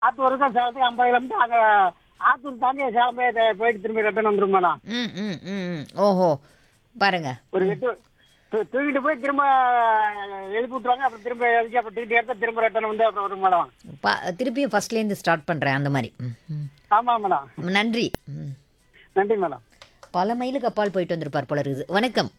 ஆத்தூர் வரைக்கும் சேலத்துக்கு ஐம்பது கிலோமீட்டர் அங்கே ஆத்தூர் தாண்டி சேலம் போய் த- போயிட்டு திரும்பி ரிட்டர்ன் வந்துடும் மேடம் ம் ம் ம் ம். ஓஹோ பாருங்க ஒரு எட்டு தூ- தூக்கிட்டு போய் திரும்ப எழுப்பி விட்டுருவாங்க அப்புறம் திரும்ப எழுதி அப்புறம் தூக்கிட்டு எடுத்து திரும்ப ரிட்டர்ன் வந்து அப்புறம் வரும் மேடம் பா திருப்பியும் ஃபர்ஸ்ட்லேருந்து ஸ்டார்ட் பண்ணுறேன் அந்த மாதிரி ம், ம். ஆமாம் மேடம் நன்றி ம். நன்றி மேடம் பல மைலுக்கு அப்பால் போயிட்டு வந்திருப்பார் போல இருக்குது வணக்கம்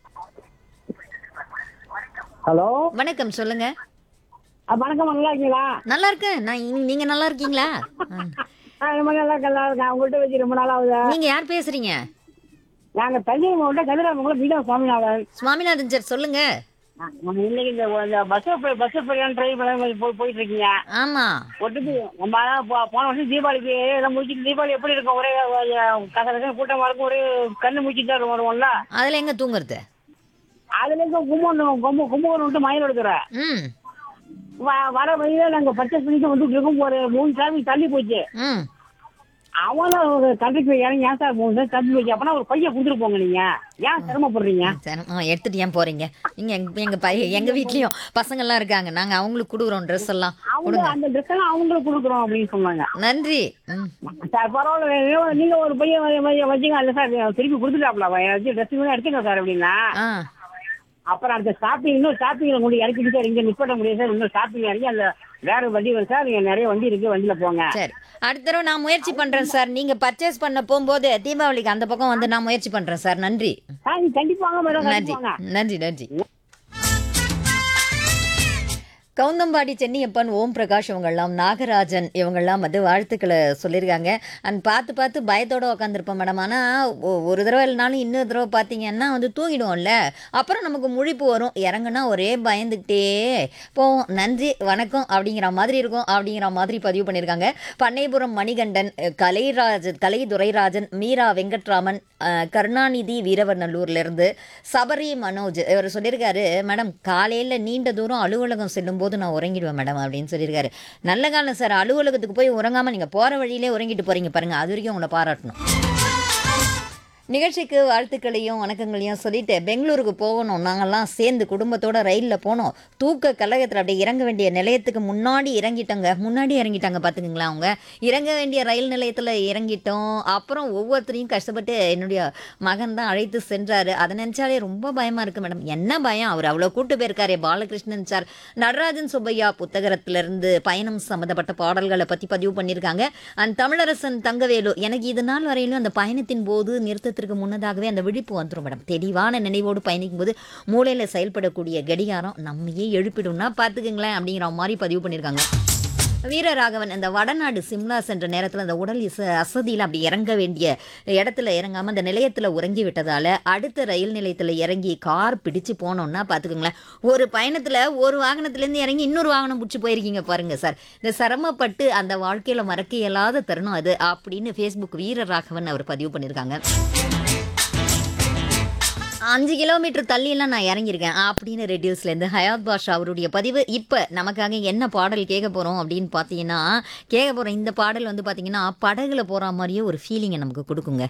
ஹலோ வணக்கம் சொல்லுங்க வணக்கம் நல்லா இருக்கீங்களா நல்லா இருக்கேன் நான் இங்க- நீங்க நல்லா இருக்கீங்களா ஆ. ரொம்ப நல்லா நல்லா இருக்கேன் உங்கள்கிட்ட வச்சு ரொம்ப நாள் ஆகுது நீங்க யார் பேசுறீங்க நாங்கள் தஞ்சை மாவட்டம் கதிராமங்கலம் வீடா சுவாமிநாதன் சுவாமிநாதன் சார் சொல்லுங்க இன்னைக்கு இந்த பஸ் பஸ் போய் ட்ரைவ் பண்ணி போய் போயிட்டு இருக்கீங்க ஆமா ஒட்டுக்கு நம்ம அதான் போ- போன வருஷம் தீபாவளிக்கு எல்லாம் முடிச்சுட்டு தீபாவளி எப்படி இருக்கும் ஒரே கச கச கூட்டமா இருக்கும் ஒரே கண்ணு முடிச்சுட்டு தான் வருவோம்ல அதுல எங்க தூங்குறது அதுல இருந்து கும்பகோணம் கும்ப கும்பகோணம் விட்டு மயில் எடுக்கிற ம் வர வழியில நாங்க பர்ச்சேஸ் பண்ணிட்டு வந்துட்டு இருக்கோம் ஒரு மூணு டிராஃபிக் தள்ளி போச்சு ம் அவனும் ஒரு கண்டக்டர் இறங்கி ஏன் சார் மூணு சார் தள்ளி போச்சு அப்பனா ஒரு பையன் கொடுத்துட்டு போங்க நீங்க ஏன் சிரமப்படுறீங்க சரி ஆ எடுத்துட்டு ஏன் போறீங்க நீங்க எங்க எங்க பையன் எங்க வீட்லயும் பசங்க எல்லாம் இருக்காங்க நாங்க அவங்களுக்கு கொடுக்குறோம் ட்ரெஸ் எல்லாம் அவங்க கொடுங்க அந்த ட்ரெஸ் எல்லாம் அவங்களுக்கு கொடுக்குறோம் அப்படின்னு சொன்னாங்க நன்றி ம் சார் பரவாயில்ல நீங்க- நீங்க ஒரு பையன் வ- வ- வச்சுங்க இல்ல சார் திருப்பி கொடுத்துட்டாப்ல வச்சு ட்ரெஸ் கூட எடுத்துங்க சார் அப்படின்னா ஆ அப்புறம் அந்த ஷாப்பிங் இன்னும் ஷாப்பிங்ல கொண்டு இறக்கிட்டு சார் இங்க நிப்பாட்ட முடியாது சார் இன்னும் ஷாப்பிங் இறங்கி அந்த வேற வண்டி வரும் சார் நீங்க நிறைய வண்டி இருக்கு வண்டியில போங்க சரி அடுத்த தடவை நான் முயற்சி பண்றேன் சார் நீங்க பர்ச்சேஸ் பண்ண போகும்போது தீபாவளிக்கு அந்த பக்கம் வந்து நான் முயற்சி பண்றேன் சார் நன்றி சார் நீங்க கண்டிப்பாங்க மேடம் நன்றி கண்டிப்பாங்க நன்றி நன்றி கவுந்தம்பாடி சென்னியப்பன் ஓம் பிரகாஷ் இவங்கெல்லாம் நாகராஜன் இவங்கெல்லாம் வந்து வாழ்த்துக்களை சொல்லியிருக்காங்க அண்ட் பார்த்து பார்த்து பயத்தோட உட்காந்துருப்போம் மேடம் ஆனால் ஒரு தடவை இல்லைனாலும் இன்னொரு தடவை பார்த்தீங்கன்னா வந்து தூங்கிடுவோம்ல அப்புறம் நமக்கு முழிப்பு வரும் இறங்குனா ஒரே பயந்துக்கிட்டே போவோம் நன்றி வணக்கம் அப்படிங்கிற மாதிரி இருக்கும் அப்படிங்கிற மாதிரி பதிவு பண்ணியிருக்காங்க பண்ணைபுரம் மணிகண்டன் அஹ், கலைராஜன் கலை துரைராஜன் மீரா வெங்கட்ராமன் அஹ், கருணாநிதி வீரவநல்லூர்லேருந்து சபரி மனோஜ் இவர் சொல்லியிருக்காரு மேடம் காலையில் நீண்ட தூரம் அலுவலகம் செல்லும்போது நான் உறங்கிடுவேன் மேடம் அப்படின்னு சொல்லியிருக்காரு நல்ல காலம் சார் அலுவலகத்துக்கு போய் உறங்காமல் நீங்கள் போகிற வழியிலே உறங்கிட்டு போகிறீங்க பாருங்கள் அது வரைக்கும் உங்களை பாராட்டணும் நிகழ்ச்சிக்கு வாழ்த்துக்களையும் வணக்கங்களையும் சொல்லிட்டு பெங்களூருக்கு போகணும் நாங்கெல்லாம் சேர்ந்து குடும்பத்தோட ரயிலில் போனோம் தூக்க கழகத்தில் அப்படியே இறங்க வேண்டிய நிலையத்துக்கு முன்னாடி இறங்கிட்டோங்க முன்னாடி இறங்கிட்டாங்க பார்த்துக்குங்களா அவங்க இறங்க வேண்டிய ரயில் நிலையத்தில் இறங்கிட்டோம் அப்புறம் ஒவ்வொருத்தரையும் கஷ்டப்பட்டு என்னுடைய மகன் தான் அழைத்து சென்றார் அதை நினச்சாலே ரொம்ப பயமாக இருக்குது மேடம் என்ன பயம் அவர் அவ்வளோ கூட்டு போயிருக்காரே பாலகிருஷ்ணன் சார் நடராஜன் சுப்பையா புத்தகத்திலிருந்து பயணம் சம்மந்தப்பட்ட பாடல்களை பற்றி பதிவு பண்ணியிருக்காங்க அண்ட் தமிழரசன் தங்கவேலு எனக்கு இது நாள் வரையிலும் அந்த பயணத்தின் போது நிறுத்தத்திற்கு முன்னதாகவே அந்த விழிப்பு வந்துடும் மேடம் தெளிவான நினைவோடு பயணிக்கும் போது மூளையில் செயல்படக்கூடிய கடிகாரம் நம்மையே எழுப்பிடும்னா பார்த்துக்குங்களேன் அப்படிங்கிற மாதிரி பதிவு பண்ணியிருக்காங்க வீரராகவன் அந்த வடநாடு சிம்லா சென்ற நேரத்தில் அந்த உடல் இச அசதியில் அப்படி இறங்க வேண்டிய இடத்துல இறங்காமல் அந்த நிலையத்தில் உறங்கி விட்டதால அடுத்த ரயில் நிலையத்தில் இறங்கி கார் பிடிச்சு போனோம்னா பார்த்துக்கோங்களேன் ஒரு பயணத்தில் ஒரு வாகனத்துலேருந்து இறங்கி இன்னொரு வாகனம் பிடிச்சி போயிருக்கீங்க பாருங்க சார் இந்த சிரமப்பட்டு அந்த வாழ்க்கையில் மறக்க இயலாத தருணம் அது அப்படின்னு ஃபேஸ்புக் வீரராகவன் அவர் பதிவு பண்ணியிருக்காங்க அஞ்சு கிலோமீட்டர் தள்ளியெல்லாம் நான் இறங்கியிருக்கேன் அப்படின்னு ரெடியூஸ்லேருந்து ஹயாத் பாஷா அவருடைய பதிவு இப்போ நமக்காக என்ன பாடல் கேட்க போகிறோம் அப்படின்னு பார்த்தீங்கன்னா கேட்க போகிற இந்த பாடல் வந்து பார்த்தீங்கன்னா படகுல போகிற மாதிரியே ஒரு ஃபீலிங்கை நமக்கு கொடுக்குங்க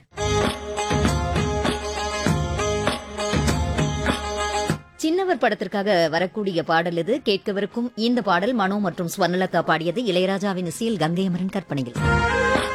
சின்னவர் படத்திற்காக வரக்கூடிய பாடல் இது கேட்கவிருக்கும் இந்த பாடல் மனோ மற்றும் ஸ்வர்ணலதா பாடியது இளையராஜாவின் இசையில் கங்கை அமரன் கற்பனையில்